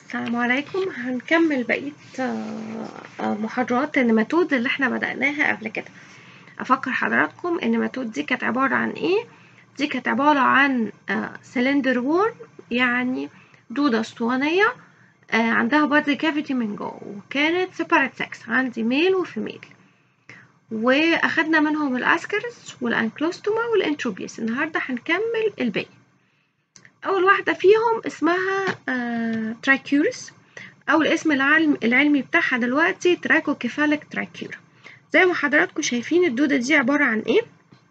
السلام عليكم هنكمل بقية محاضرات النماتود اللي احنا بدأناها قبل كده أفكر حضراتكم النماتود دي كانت عبارة عن ايه دي كانت عبارة عن سلندر وورم يعني دودة اسطوانية عندها بادي كافيتي من جوه وكانت سيباريت سكس عندي ميل وفيميل واخدنا منهم الاسكرس والانكلوستوما والانتروبيس النهارده هنكمل الباقي اول واحده فيهم اسمها آه ترايكيورس او الاسم العلم العلمي بتاعها دلوقتي تراكوكيفاليك ترايكيورا زي ما حضراتكم شايفين الدوده دي عباره عن ايه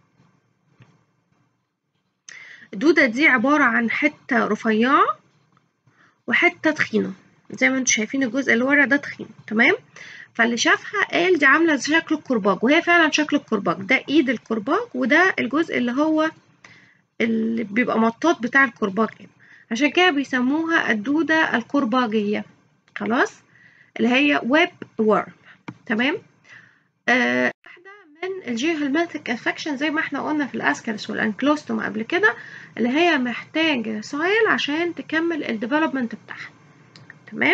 الدوده دي عباره عن حته رفيعه وحته تخينه زي ما انتم شايفين الجزء اللي ورا ده تخين تمام فاللي شافها قال دي عامله شكل الكرباج وهي فعلا شكل الكرباج ده ايد الكرباج وده الجزء اللي هو اللي بيبقى مطاط بتاع الكرباج هنا عشان كده بيسموها الدودة الكرباجية خلاص اللي هي ويب وورم تمام آه واحدة من الجيوهلماتيك انفكشن زي ما احنا قلنا في الاسكرس والانكلوستوم قبل كده اللي هي محتاجة سايل عشان تكمل الديفلوبمنت بتاعها تمام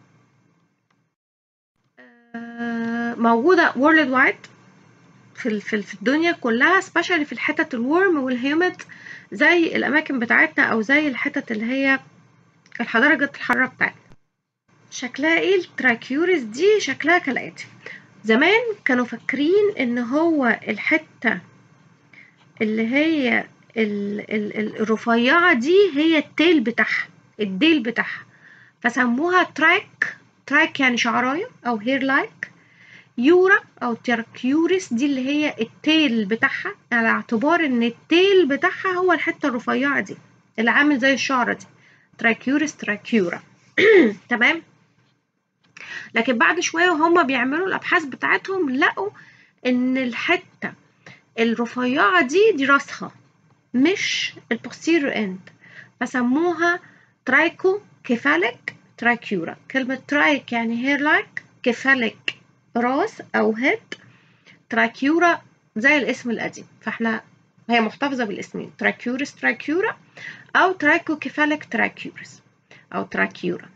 آه موجودة وورلد وايد في في الدنيا كلها سبيشالي في الحتت الورم والهيوميد زي الاماكن بتاعتنا او زي الحتت اللي هي درجة الحرارة بتاعتنا شكلها ايه التراكيوريس دي شكلها كالاتي زمان كانوا فاكرين ان هو الحتة اللي هي ال ال ال الرفيعة دي هي التيل بتاعها الديل بتاعها فسموها تراك تراك يعني شعراية او هير لايك يورا او تراكيوريس دي اللي هي التيل بتاعها على اعتبار ان التيل بتاعها هو الحته الرفيعه دي اللي عامل زي الشعره دي تراكيوريس تراكيورا تمام لكن بعد شويه وهم بيعملوا الابحاث بتاعتهم لقوا ان الحته الرفيعه دي دي راسها مش البوستيريور اند فسموها ترايكو كيفاليك تراكيورا كلمه ترايك يعني هير لايك كيفاليك راس او هيد تراكيورا زي الاسم القديم فاحنا هي محتفظه بالاسمين تراكيورس تراكيورا او تراكوكيفاليك تراكيورس او تراكيورا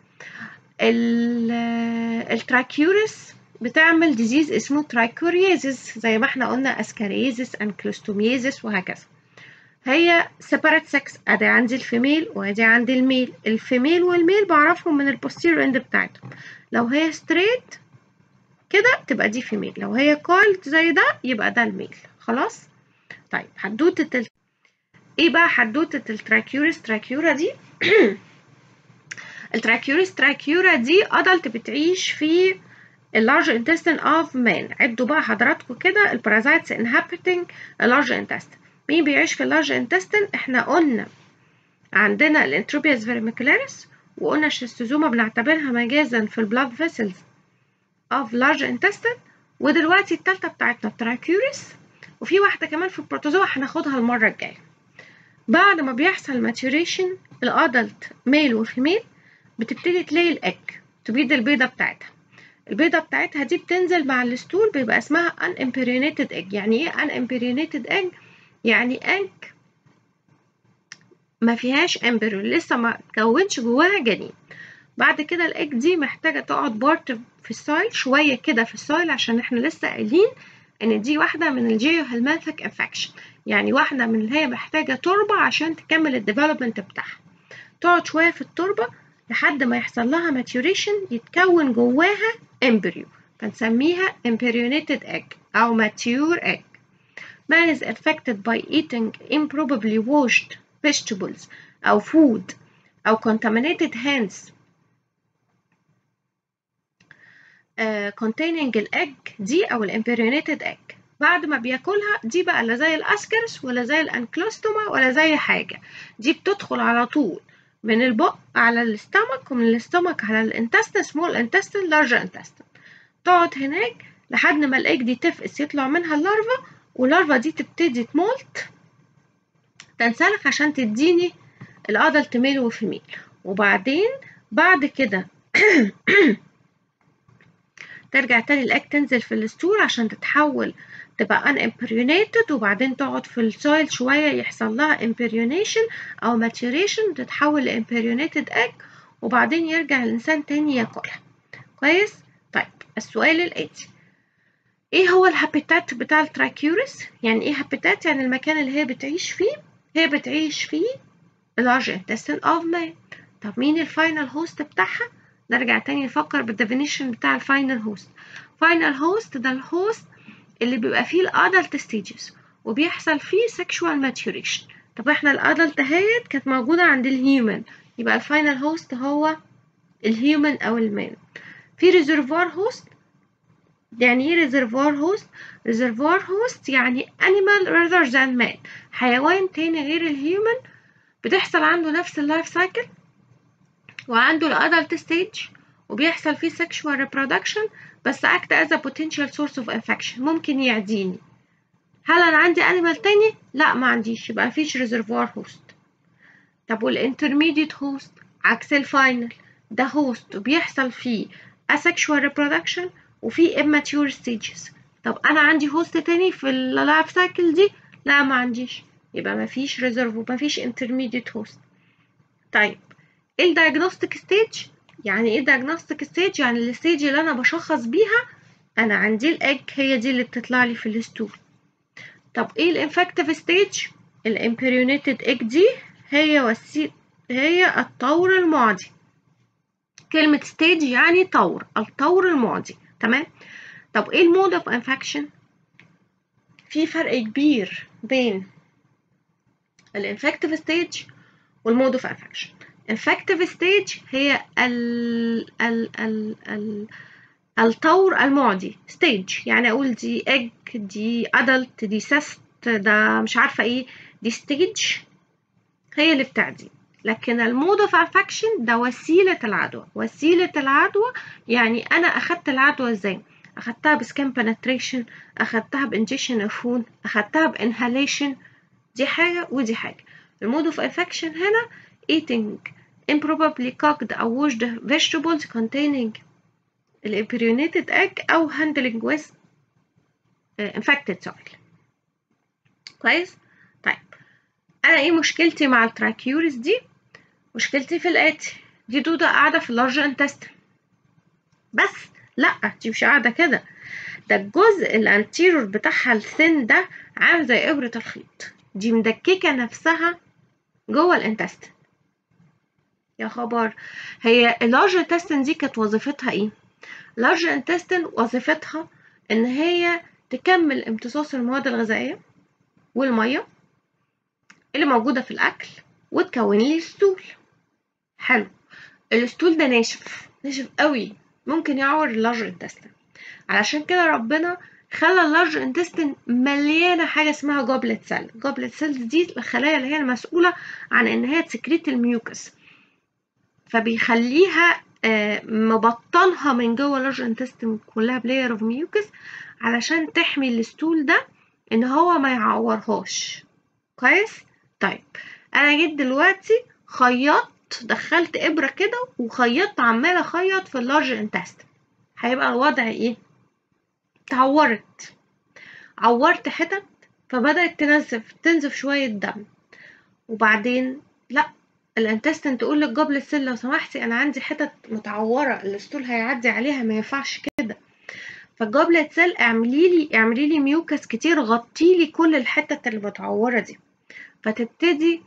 التراكيورس بتعمل ديزيز اسمه ترايكوريزيس زي ما احنا قلنا اسكاريزيس انكلوستوميزيس وهكذا هي سيباريت سكس ادي عندي الفيميل وادي عندي الميل الفيميل والميل بعرفهم من البوستيريور اند بتاعتهم لو هي ستريت كده تبقى دي فيميل لو هي كولد زي ده يبقى ده الميل خلاص طيب حدوتة ال... ايه بقى حدوتة التراكيوريس تراكيورا دي التراكيوريس تراكيورا دي ادلت بتعيش في اللارج intestine اوف مان عدوا بقى حضراتكم كده البارازايتس inhabiting اللارج intestine مين بيعيش في اللارج intestine احنا قلنا عندنا الانتروبياس فيرميكولاريس وقلنا الشيستوزوما بنعتبرها مجازا في البلاد فيسلز of large intestine ودلوقتي التالتة بتاعتنا التراكيوريس وفي واحدة كمان في البروتوزوا هناخدها المرة الجاية بعد ما بيحصل maturation الادلت ميل وفيميل بتبتدي تلاقي الاج تبيض البيضة بتاعتها البيضة بتاعتها دي بتنزل مع الستول بيبقى اسمها unempyrionated egg يعني ايه unempyrionated egg يعني egg ما فيهاش امبريو لسه ما تكونش جواها جنين بعد كده الايج دي محتاجة تقعد بارت في السايل شوية كده في السايل عشان احنا لسه قايلين ان دي واحدة من الجيوهلماتيك انفكشن يعني واحدة من اللي هي محتاجة تربة عشان تكمل الديفلوبمنت بتاعها تقعد شوية في التربة لحد ما يحصل لها ماتيوريشن يتكون جواها امبريو فنسميها embryonated egg أو mature egg man is affected by eating improbably washed vegetables أو food أو contaminated hands Uh, containing الاج دي او الامبريونيتد اج بعد ما بياكلها دي بقى لا زي الاسكرس ولا زي الانكلوستوما ولا زي حاجه دي بتدخل على طول من البق على الاستمك ومن الاستمك على الانتستين سمول انتستين لارج انتستين تقعد هناك لحد ما الاج دي تفقس يطلع منها اللارفا واللارفا دي تبتدي تمولت تنسلخ عشان تديني الادلت ميل وفيميل وبعدين بعد كده ترجع تاني الاج تنزل في الستول عشان تتحول تبقى unempyrionated وبعدين تقعد في السويل شوية يحصل لها impyronation أو maturation تتحول ل impyrionated egg وبعدين يرجع الإنسان تاني ياكلها كويس طيب السؤال الآتي ايه هو الهابيتات بتاع التراكيورس يعني ايه هابيتات يعني المكان اللي هي بتعيش فيه هي بتعيش فيه large intestine of man طب مين الفاينل هوست بتاعها نرجع تاني نفكر بالديفينيشن بتاع الفاينل هوست فاينل هوست ده الهوست اللي بيبقى فيه الادلت ستيجز وبيحصل فيه sexual maturation طب احنا الادلت اهيت كانت موجودة عند الهيومن يبقى الفاينل هوست هو الهيومن او المان في ريزرفوار هوست يعني ايه ريزرفوار هوست ريزرفوار هوست يعني animal rather than man حيوان تاني غير الهيومن بتحصل عنده نفس اللايف سايكل وعنده الادلت ستيج وبيحصل فيه sexual reproduction بس act as a potential source of infection ممكن يعديني هل انا عندي animal تاني لا ما عنديش يبقى مفيش ريزرفوار هوست طب والانترميديت هوست عكس الفاينل ده هوست وبيحصل فيه asexual reproduction وفي immature stages طب انا عندي هوست تاني في اللايف سايكل دي لا ما عنديش يبقى ما فيش ريزرف وما فيش intermediate host طيب ايه الدايجنوستيك ستيج يعني ايه diagnostic stage يعني الستيج اللي انا بشخص بيها انا عندي الاج هي دي اللي بتطلع لي في الستول طب ايه الانفكتيف ستيج الامبريونيتد ايج دي هي وسيله هي الطور المعدي كلمة ستيج يعني طور الطور المعدي تمام طب ايه المود اوف انفكشن في فرق كبير بين الانفكتيف ستيج والمود اوف انفكشن انفكتيف ستيج هي ال ال ال ال الطور المعدي ستيج يعني اقول دي اج دي ادلت دي سست ده مش عارفه ايه دي ستيج هي اللي بتعدي لكن المود اوف انفكشن ده وسيله العدوى وسيله العدوى يعني انا اخدت العدوى ازاي اخدتها بسكين بنتريشن اخدتها بانجيشن افون اخدتها بانهاليشن دي حاجه ودي حاجه المود اوف انفكشن هنا eating improbably cooked or washed vegetables containing الامبريونيتد egg أو handling with uh, infected soil كويس طيب أنا إيه مشكلتي مع التراكيوريس دي مشكلتي في الآتي دي دودة قاعدة في اللارج انتستين بس لأ دي مش قاعدة كده ده الجزء الانتيرور بتاعها الثين ده عامل زي إبرة الخيط دي مدككة نفسها جوه الانتستين يا خبر هي اللارج انتستين دي كانت وظيفتها ايه اللارج انتستين وظيفتها ان هي تكمل امتصاص المواد الغذائيه والميه اللي موجوده في الاكل وتكون لي ستول حلو الستول ده ناشف ناشف قوي ممكن يعور اللارج انتستين علشان كده ربنا خلى اللارج انتستين مليانه حاجه اسمها جوبلت سيل جوبلت سيلز دي الخلايا اللي هي المسؤوله عن ان هي تسكريت الميوكس فبيخليها مبطنها من جوه اللارج انتستين كلها بلاير اوف ميوكس علشان تحمي الستول ده ان هو ما يعورهاش كويس طيب انا جيت دلوقتي خيطت دخلت ابره كده وخيطت عماله اخيط في اللارج انتستين هيبقى الوضع ايه اتعورت عورت حتت فبدأت تنزف تنزف شوية دم وبعدين لا الانتستين تقول للجبل سيل لو سمحتي انا عندي حتت متعوره الاسطول هيعدي عليها ما ينفعش كده فالجبلة سيل اعملي لي اعملي لي ميوكس كتير غطي لي كل الحتت اللي متعوره دي فتبتدي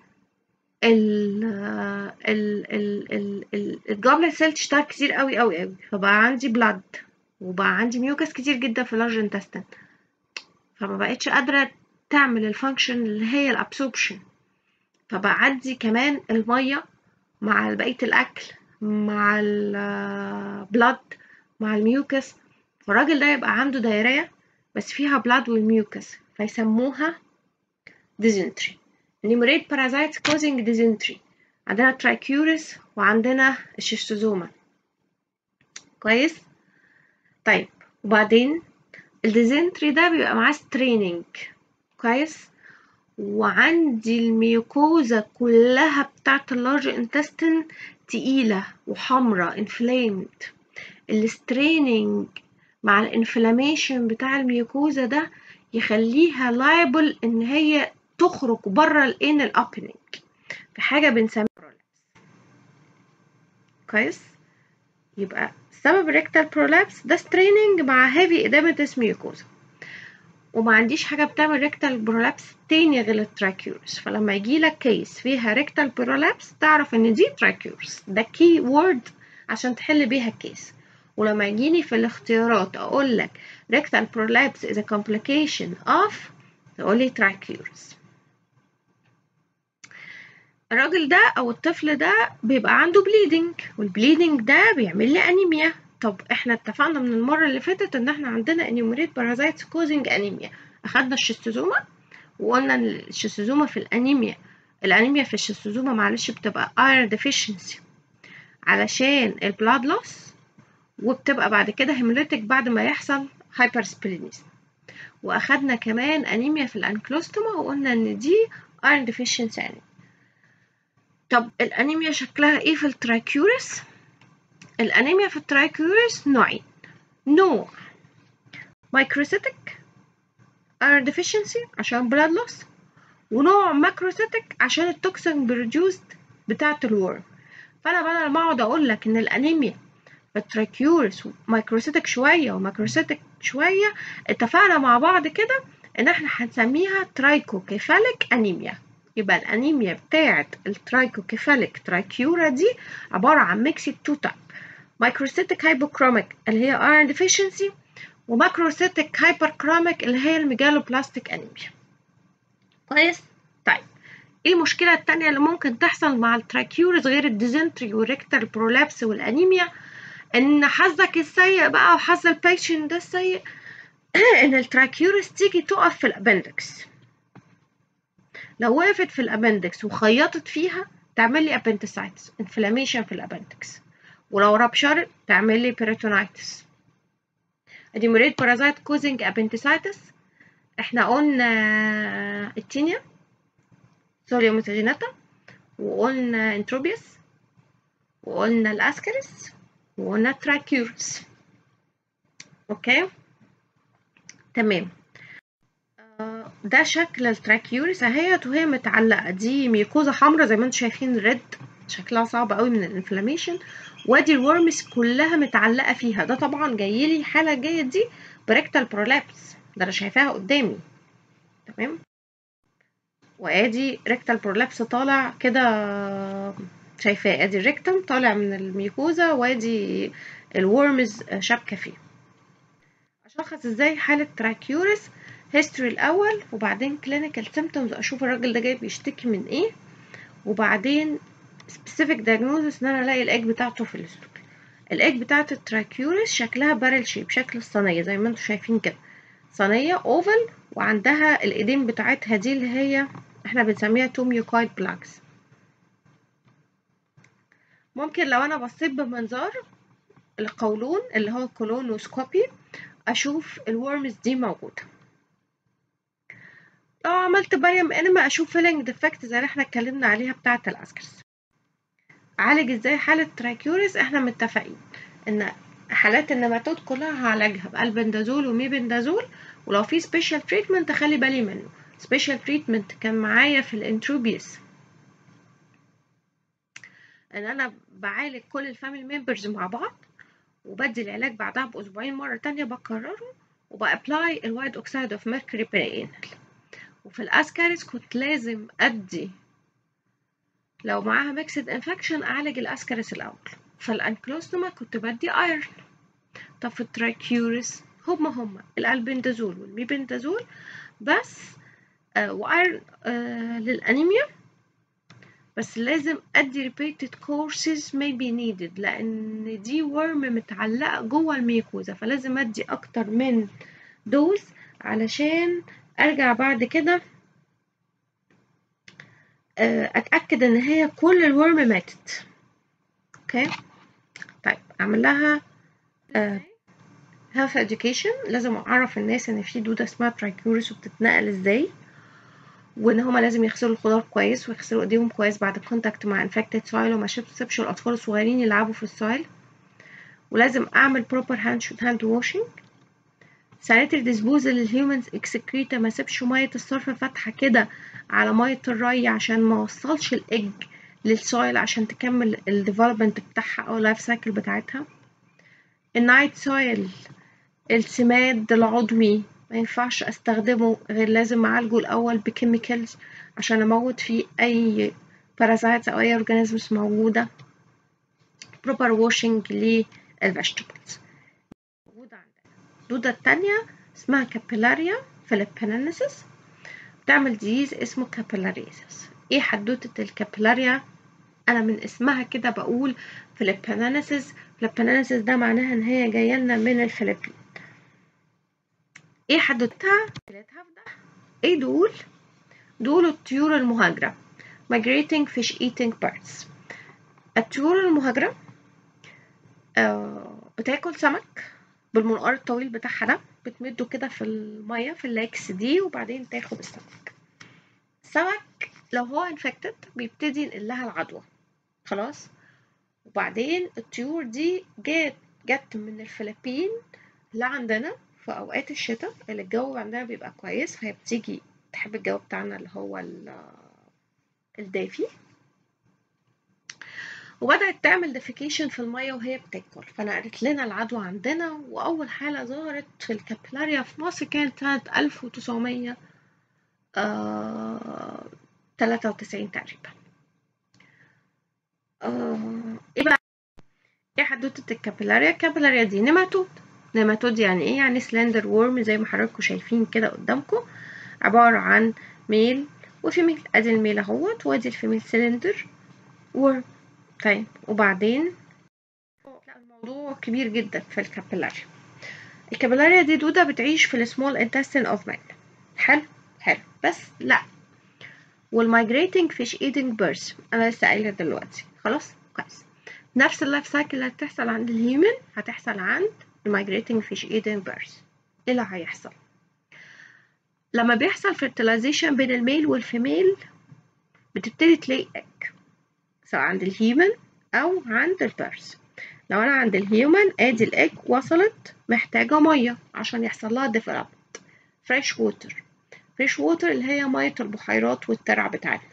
ال ال ال ال ال الجبلة سيل تشتغل كتير قوي قوي قوي فبقى عندي بلاد وبقى عندي ميوكس كتير جدا في اللارج انتستين فما بقتش قادره تعمل الفانكشن اللي هي الابسوربشن فبعدي كمان المية مع بقية الأكل مع البلاد مع الميوكس فالراجل ده يبقى عنده دايرية بس فيها بلاد والميوكس فيسموها ديزنتري نيموريت بارازايتس كوزنج ديزنتري عندنا ترايكيوريس وعندنا الشيستوزوما كويس طيب وبعدين الديزنتري ده بيبقى معاه ستريننج كويس وعندي الميوكوزا كلها بتاعت اللارج انتستين تقيلة وحمرة انفلامد الستريننج مع الانفلاميشن بتاع الميوكوزا ده يخليها لايبل ان هي تخرج بره الانال اوبننج في حاجة بنسميها كويس يبقى سبب الريكتال برولابس ده ستريننج مع هيفي ادامتس ميوكوزا وما عنديش حاجة بتعمل ريكتال برولابس تاني غير التراكيورس فلما يجي لك كيس فيها ريكتال برولابس تعرف ان دي تراكيورس ده كي وورد عشان تحل بيها الكيس ولما يجيني في الاختيارات اقول لك rectal prolapse is a complication of تقول لي tracheosis الراجل ده او الطفل ده بيبقى عنده بليدنج والبليدنج ده بيعمل لي انيميا طب احنا اتفقنا من المره اللي فاتت ان احنا عندنا enumerate parasites causing anemia اخدنا الشيستوزوما وقلنا ان الشيستوزوما في الانيميا الانيميا في الشيستوزوما معلش بتبقى iron deficiency علشان البلاد لوس وبتبقى بعد كده هيموليتك بعد ما يحصل هايبرسبلينيزم واخدنا كمان انيميا في الانكلوستوما وقلنا ان دي iron deficiency انيميا طب الانيميا شكلها ايه في الترايكيورس الانيميا في الترايكيورس نوعين نوع مايكروسيتك iron deficiency عشان blood loss ونوع ماكروسيتك عشان التوكسين بروديوسد بتاعة الورم فانا بدل ما اقعد اقول لك ان الانيميا التراكيورس مايكروسيتك شويه وماكروسيتك شويه اتفقنا مع بعض كده ان احنا هنسميها ترايكوكيفاليك انيميا يبقى الانيميا بتاعه الترايكوكيفاليك تراكيورا دي عباره عن ميكس تو تايب مايكروسيتك هايبوكروميك اللي هي ايرون ديفيشنسي وماكروسيتك هايبركروميك اللي هي الميجالوبلاستيك انيميا كويس طيب ايه المشكله التانية اللي ممكن تحصل مع التراكيورس غير الديزنتري والريكتال برولابس والانيميا ان حظك السيء بقى وحظ البيشنت ده السيء ان التراكيورس تيجي تقف في الابندكس لو وقفت في الابندكس وخيطت فيها تعمل لي appendicitis انفلاميشن في الابندكس ولو رابشرت تعمل لي peritonitis اديموريت بارازايت كوزنج appendicitis احنا قلنا التينيا سوريا متجيناتا وقلنا انتروبيوس وقلنا الاسكرس وقلنا تراكيورس اوكي تمام آه ده شكل التراكيورس اهيت وهي متعلقه دي ميكوزا حمراء زي ما انتم شايفين ريد شكلها صعب قوي من الانفلاميشن وادي الورمز كلها متعلقه فيها ده طبعا جاي لي الحاله الجايه دي بريكتال برولابس ده انا شايفاها قدامي تمام وادي ريكتال برولابس طالع كده شايفاه ادي الريكتم طالع من الميكوزا وادي الورمز شابكه فيه اشخص ازاي حاله تراكيورس هيستوري الاول وبعدين كلينيكال سيمبتومز اشوف الراجل ده جاي بيشتكي من ايه وبعدين سبيسيفيك دايجنوزس ان انا الاقي الايج بتاعته في الستول الايج بتاعه التراكيورس شكلها بارل شيب شكل الصينيه زي ما انتم شايفين كده صينيه اوفل وعندها الايدين بتاعتها دي اللي هي احنا بنسميها تو ميوكايد بلاكس ممكن لو انا بصيت بمنظار القولون اللي هو كولونوسكوبي اشوف الورمز دي موجوده لو عملت باريم انما اشوف فيلينج ديفكت زي اللي احنا اتكلمنا عليها بتاعه الاسكرس اعالج ازاي حاله تراكيوريس احنا متفقين ان حالات النماتود كلها هعالجها بالبندازول وميبندازول ولو في سبيشال تريتمنت اخلي بالي منه سبيشال تريتمنت كان معايا في الانتروبيوس ان انا بعالج كل الفاميلي ممبرز مع بعض وبدي العلاج بعدها باسبوعين مره تانية بكرره وبابلاي الوايت اوكسيد اوف ميركوري برينال وفي الاسكاريس كنت لازم ادي لو معاها ميكسد انفكشن اعالج الاسكاريس الاول في الانكلوستوما كنت بدي ايرن طب في التراكيوريس هما هما الالبندازول والميبندازول بس آه وايرن آه للانيميا بس لازم ادي repeated courses may be needed لان دي ورم متعلقه جوه الميكوزا فلازم ادي اكتر من دوز علشان ارجع بعد كده اتاكد ان هي كل الورم ماتت اوكي طيب اعمل لها health education لازم اعرف الناس ان في دوده اسمها ترايكوريس وبتتنقل ازاي وان هما لازم يغسلوا الخضار كويس ويغسلوا ايديهم كويس بعد الكونتاكت مع انفكتد سويل وما تسيبش الاطفال الصغيرين يلعبوا في السويل ولازم اعمل بروبر هاند واشنج سانيتري ديسبوزل الهيومنز اكسكريتا ما سيبش ميه الصرف فاتحه كده على ميه الري عشان ما وصلش الاج للسويل عشان تكمل الديفلوبمنت بتاعها او اللايف سايكل بتاعتها النايت سويل السماد العضوي ما ينفعش استخدمه غير لازم اعالجه الاول بكيميكالز عشان اموت فيه اي بارازايتس او اي اورجانيزمز موجوده proper washing للفيجيتابلز موجوده عندنا الدوده التانية اسمها كابيلاريا فيليبينينسيس بتعمل ديزيز اسمه كابيلاريسيس ايه حدوته الكابيلاريا انا من اسمها كده بقول فيليبينينسيس فيليبينينسيس ده معناها ان هي جايه لنا من الفلبين ايه حدوتها الهدف ده ايه دول دول الطيور المهاجرة migrating fish eating birds الطيور المهاجرة آه بتاكل سمك بالمنقار الطويل بتاعها ده بتمده كده في المية في اللاكس دي وبعدين تاخد السمك السمك لو هو انفكتد بيبتدي ينقل لها العدوى خلاص وبعدين الطيور دي جت جت من الفلبين لعندنا في اوقات الشتاء اللي الجو عندنا بيبقى كويس فهي بتيجي تحب الجو بتاعنا اللي هو الدافي وبدأت تعمل ديفيكيشن في المية وهي بتاكل فنقلت لنا العدوى عندنا وأول حالة ظهرت في الكابلاريا في مصر كانت سنة ألف وتسعمية تلاتة وتسعين تقريبا آه ايه بقى ايه حدوتة الكابيلاريا الكابيلاريا دي نيماتود نيماتود يعني ايه يعني سلندر وورم زي ما حضراتكم شايفين كده قدامكم عبارة عن ميل وفيميل ادي الميل اهوت وادي الفيميل سلندر وورم طيب وبعدين لا الموضوع كبير جدا في الكابيلاريا الكابيلاريا دي دودة بتعيش في السمول انتستين اوف مان حلو حلو بس لا والمايجريتنج فيش ايدنج بيرس انا لسه قايله دلوقتي خلاص كويس نفس اللايف سايكل اللي هتحصل عند الهيومن هتحصل عند المايجريتنج فيش ايدنج بيرس ايه اللي هيحصل لما بيحصل fertilization بين الميل والفيميل بتبتدي تلاقي اج سواء عند الهيومن او عند البيرس لو انا عند الهيومن ادي الاج وصلت محتاجه ميه عشان يحصل لها development فريش ووتر فريش ووتر اللي هي ميه البحيرات والترع بتاعتنا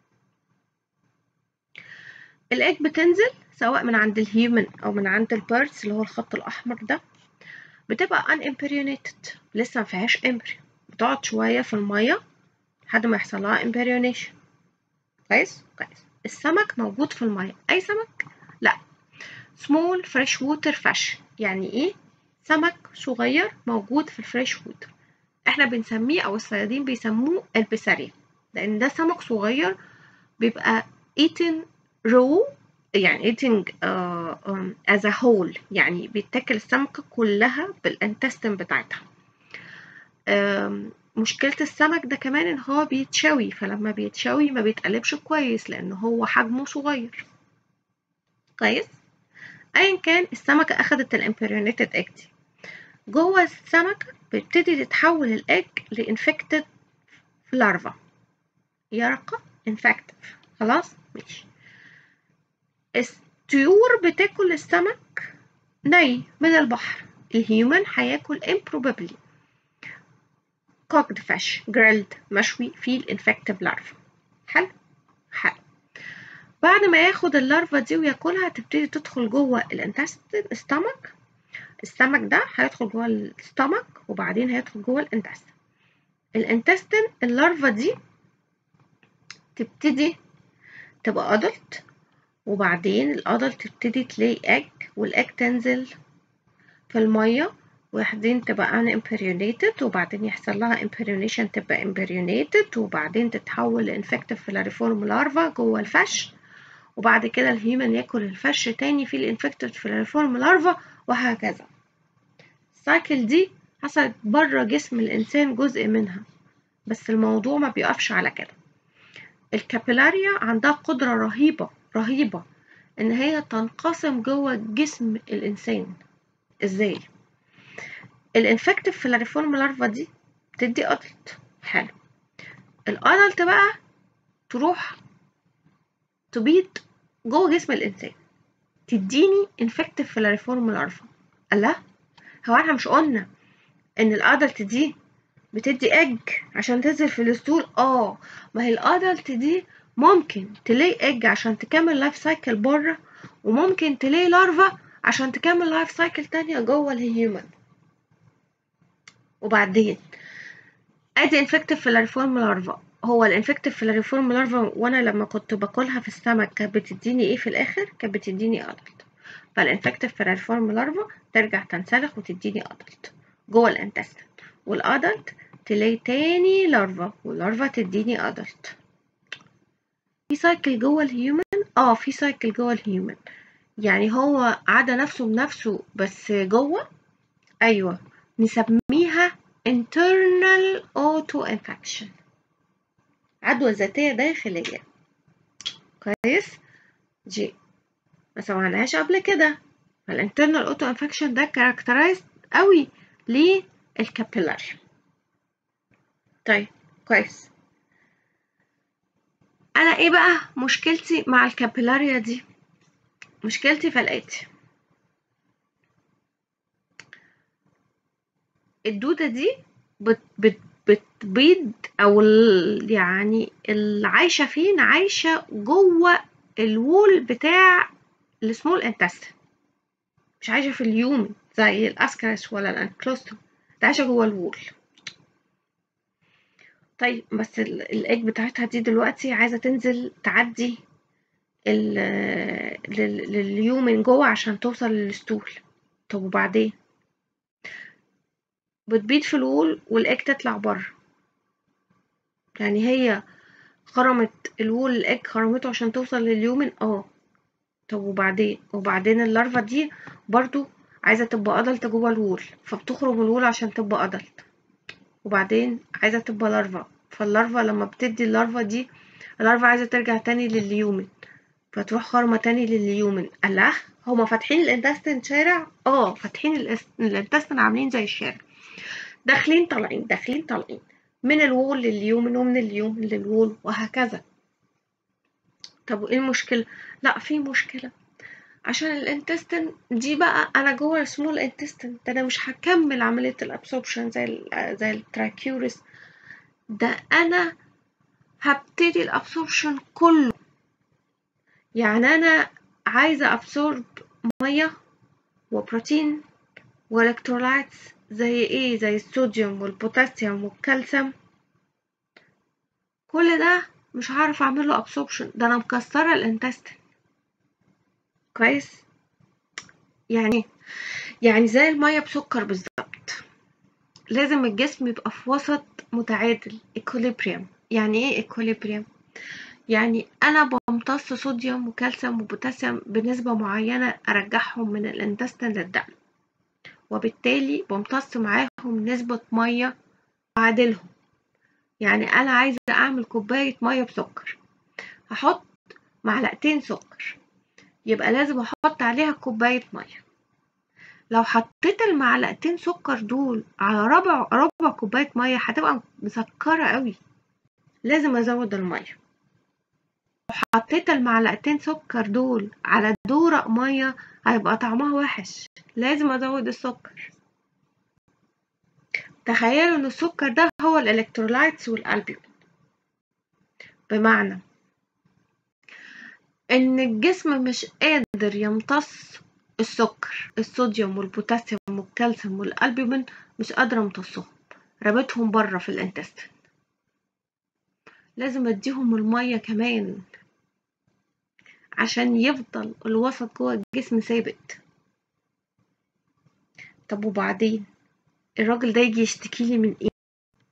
الاج بتنزل سواء من عند الهيومن او من عند البيرس اللي هو الخط الاحمر ده بتبقى unimperionated لسه مفيهاش امبريو بتقعد شويه في الميه لحد ما يحصل لها امبريونيشن كويس كويس السمك موجود في الميه اي سمك لا small fresh water fish يعني ايه سمك صغير موجود في الفريش ووتر احنا بنسميه او الصيادين بيسموه البسارية لان ده سمك صغير بيبقى eaten raw يعني eating uh, um, as a whole يعني بيتاكل السمكة كلها بالانتستين بتاعتها um, مشكلة السمك ده كمان ان هو بيتشوي فلما بيتشوي ما بيتقلبش كويس لان هو حجمه صغير كويس ايا كان السمكة اخدت الامبريونيتد اج دي جوه السمكة بيبتدي تتحول الاج لانفكتد لارفا يرقة انفكتيف خلاص ماشي الطيور بتاكل السمك ني من البحر الهيومن هياكل improbably cooked fish grilled مشوي فيه الانفكتيف لارفا حلو حلو بعد ما ياخد اللارفا دي وياكلها تبتدي تدخل جوه الانتستين الستمك السمك ده هيدخل جوه الستمك وبعدين هيدخل جوه الانتستين الانتستين اللارفا دي تبتدي تبقى ادلت وبعدين الادلت تبتدي تلاقي اج والاج تنزل في الميه وبعدين تبقى unimperionated وبعدين يحصل لها imperionation تبقى imperionated وبعدين تتحول لانفكتيف فيلاريفورم لارفا جوه الفش وبعد كده الهيومن ياكل الفش تاني في الانفكتيف فيلاريفورم لارفا وهكذا السايكل دي حصلت بره جسم الانسان جزء منها بس الموضوع ما بيقفش على كده الكابيلاريا عندها قدرة رهيبة رهيبة ان هي تنقسم جوه جسم الانسان ازاي الانفكتيف فيلاريفورم لارفا دي بتدي ادلت حلو الادلت بقى تروح تبيض جوه جسم الانسان تديني انفكتيف فيلاريفورم لارفا الله هو احنا مش قلنا ان الادلت دي بتدي اج عشان تنزل في الاسطول اه ما هي الادلت دي ممكن تلاقي ايج عشان تكمل لايف سايكل بره وممكن تلاقي لارفا عشان تكمل لايف سايكل تانية جوه الهيومن وبعدين ادي انفكتيف فيلاريفورم لارفا هو الانفكتيف فيلاريفورم لارفا وانا لما كنت باكلها في السمك كانت بتديني ايه في الاخر كانت بتديني ادلت فالانفكتيف فيلاريفورم لارفا ترجع تنسلخ وتديني ادلت جوه الانتستين والادلت تلاقي تاني لارفا واللارفا تديني ادلت في سايكل جوه الهيومن اه في سايكل جوه الهيومن يعني هو عدا نفسه بنفسه بس جوه ايوه نسميها internal auto infection عدوى ذاتية داخلية كويس دي ما سمعناهاش قبل كده فالانترنال اوتو انفكشن ده كاركترايز قوي للكابيلاري طيب كويس انا ايه بقى مشكلتي مع الكابيلاريا دي مشكلتي في الاتي الدودة دي بت بت بتبيض او ال- يعني اللي عايشة فين عايشة جوه الوول بتاع السمول انتستين مش عايشة في اليومن زي الاسكرس ولا الانكلوستوم ده عايشة جوه الوول طيب بس ال- الايج بتاعتها دي دلوقتي عايزة تنزل تعدي ال- لل- لليومن جوه عشان توصل للستول طب وبعدين بتبيض في الوول والايج تطلع بره يعني هي خرمت الوول الايج خرمته عشان توصل لليومن اه طب وبعدين وبعدين اللارفا دي برضو عايزة تبقى أدلت جوه الوول فبتخرم الوول عشان تبقى أدلت وبعدين عايزة تبقى لارفا فاللارفا لما بتدي اللارفا دي اللارفا عايزة ترجع تاني لليومن فتروح خارمة تاني لليومن الله هما فاتحين الانتستين شارع اه فاتحين الاس- الانتستين عاملين زي الشارع داخلين طالعين داخلين طالعين من الوول لليومن ومن اليومن للوول وهكذا طب وايه المشكلة لا في مشكلة عشان الانتستين دي بقى انا جوه السمول انتستين ده انا مش هكمل عملية الابسوربشن زي ال زي التراكيوريس ده انا هبتدي الابسوربشن كله يعني انا عايزة ابسورب مية وبروتين والكترولايتس زي ايه زي الصوديوم والبوتاسيوم والكالسيوم كل ده مش هعرف اعمل له ابسوربشن ده انا مكسره الانتستين كويس يعني يعني زي الميه بسكر بالظبط لازم الجسم يبقى في وسط متعادل equilibrium يعني ايه equilibrium يعني انا بمتص صوديوم وكالسيوم وبوتاسيوم بنسبه معينه ارجعهم من الانتستين للدم وبالتالي بمتص معاهم نسبه ميه اعادلهم يعني انا عايزه اعمل كوبايه ميه بسكر هحط معلقتين سكر يبقى لازم احط عليها كوبايه ميه لو حطيت المعلقتين سكر دول على ربع ربع كوبايه ميه هتبقى مسكره قوي لازم ازود الميه لو حطيت المعلقتين سكر دول على دورق ميه هيبقى طعمها وحش لازم ازود السكر تخيلوا ان السكر ده هو الالكترولايتس والالبيوم بمعنى ان الجسم مش قادر يمتص السكر الصوديوم والبوتاسيوم والكالسيوم والالبيومين مش قادرة امتصهم رميتهم بره في الانتستين لازم اديهم المية كمان عشان يفضل الوسط جوه الجسم ثابت طب وبعدين الراجل ده يجي يشتكي لي من ايه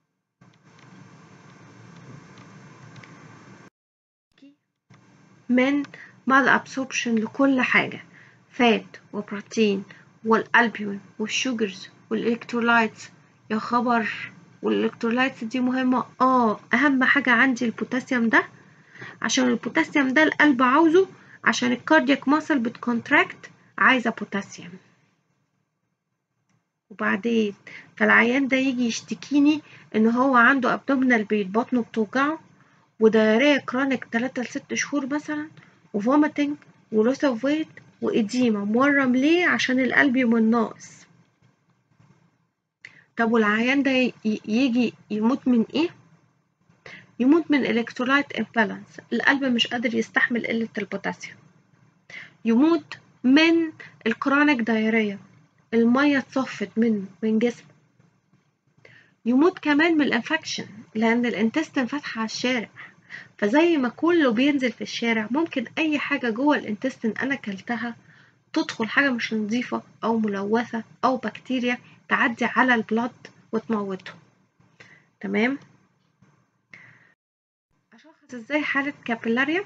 من مال ابسوربشن لكل حاجة فات وبروتين والالبيوم والشوجرز والالكترولايتس يا خبر والالكترولايتس دي مهمة اه اهم حاجة عندي البوتاسيوم ده عشان البوتاسيوم ده القلب عاوزه عشان الكاردياك ماسل بتكونتراكت عايزة بوتاسيوم وبعدين فالعيان ده يجي يشتكيني ان هو عنده ابدومينال بين بطنه بتوجعه ودايرية كرونيك 3 ل 6 شهور مثلا وفوميتنج ولوس اوف ويت وإديمة مورم ليه عشان الألبيوم الناقص طب والعيان ده ي- يجي يموت من ايه يموت من electrolyte imbalance القلب مش قادر يستحمل قلة البوتاسيوم يموت من الكرونيك دايريا المية اتصفت منه من جسمه يموت كمان من الانفكشن لان الانتستين فاتحة على الشارع فزي ما كله بينزل في الشارع ممكن اي حاجة جوه الانتستين انا كلتها تدخل حاجة مش نظيفة او ملوثة او بكتيريا تعدي على البلد وتموته تمام اشخص ازاي حالة كابيلاريا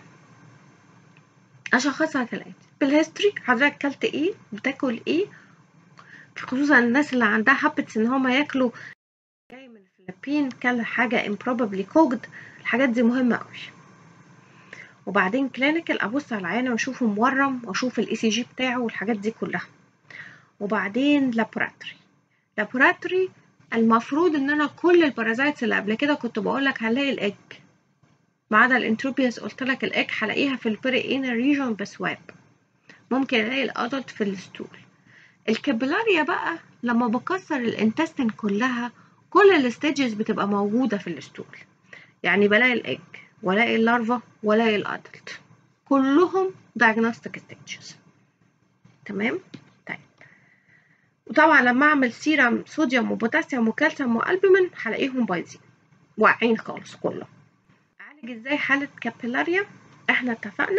اشخصها كالاتي بالهيستوري حضرتك كلت ايه بتاكل ايه خصوصا الناس اللي عندها هابتس ان هما ياكلوا جاي من الفلبين كل حاجة improbably cooked الحاجات دي مهمة قوي وبعدين كلينيكال ابص على العيان واشوفه مورم واشوف الاي سي جي بتاعه والحاجات دي كلها وبعدين لابوراتوري لابوراتوري المفروض ان انا كل البارازايتس اللي قبل كده كنت بقول لك هنلاقي الاج ما عدا الانتروبياس قلت لك الاج هلاقيها في البري انر ريجون بسواب ممكن الاقي الادلت في الستول الكابيلاريا بقى لما بكسر الانتستين كلها كل الستيجز بتبقى موجودة في الستول يعني بلاقي الاج والاقي اللارفا والاقي الادلت كلهم diagnostic stages تمام طيب وطبعا لما اعمل سيرم صوديوم وبوتاسيوم وكالسيوم والبومين هلاقيهم بايظين واقعين خالص كلهم اعالج ازاي حالة كابيلاريا احنا اتفقنا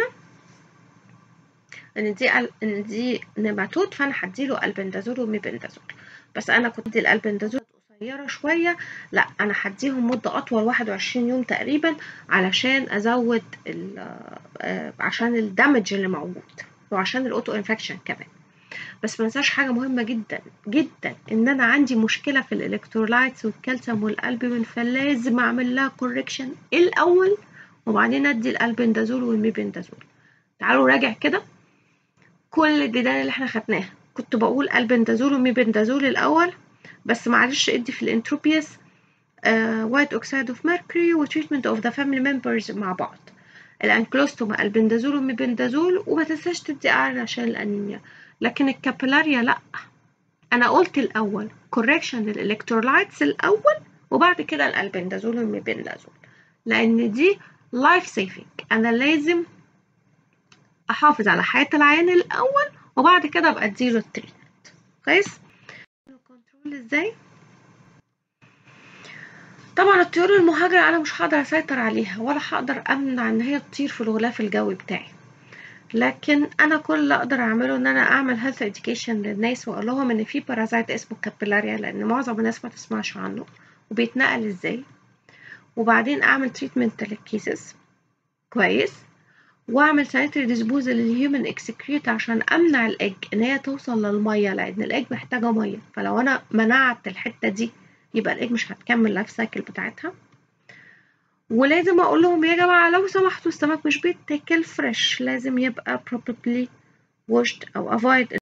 ان دي ان دي نباتود فانا هديله البندازول وميبندازول بس انا كنت ادي الالبندازول قصيرة شوية لا انا هديهم مدة اطول 21 يوم تقريبا علشان ازود عشان الدمج اللي موجود وعشان الاوتو انفكشن كمان بس ما ننساش حاجة مهمة جدا جدا ان انا عندي مشكلة في الالكترولايتس والكالسيوم والالبومين فلازم اعمل لها كوركشن الاول وبعدين ادي الالبندازول والميبندازول تعالوا راجع كده كل الجدال اللي احنا خدناها كنت بقول البندازول وميبندازول الاول بس معلش ادي في الانتروبياس وايت اوكسيد اوف ميركوري وتريتمنت اوف ذا فاميلي ممبرز مع بعض الانكلوستوما البندازول وميبندازول وما تنساش تدي اعلى عشان الانيميا لكن الكابيلاريا لا انا قلت الاول كوركشن للالكترولايتس الاول وبعد كده الالبندازول والميبندازول لان دي لايف سيفنج انا لازم احافظ على حياة العيان الاول وبعد كده ابقى اديله التريتمنت كويس كنترول ازاي طبعا الطيور المهاجرة انا مش هقدر اسيطر عليها ولا هقدر امنع ان هي تطير في الغلاف الجوي بتاعي لكن انا كل اللي اقدر اعمله ان انا اعمل هيلث اديوكيشن للناس واقول لهم ان في بارازايت اسمه كابيلاريا لان معظم الناس ما تسمعش عنه وبيتنقل ازاي وبعدين اعمل تريتمنت للكيسز كويس واعمل سانيتري ديسبوزل للهيومن اكسكريت عشان امنع الاج ان هي توصل للميه لان الاج محتاجه ميه فلو انا منعت الحته دي يبقى الاج مش هتكمل اللايف سايكل بتاعتها ولازم اقول لهم يا جماعه لو سمحتوا السمك مش بيتاكل فريش لازم يبقى probably washed او avoid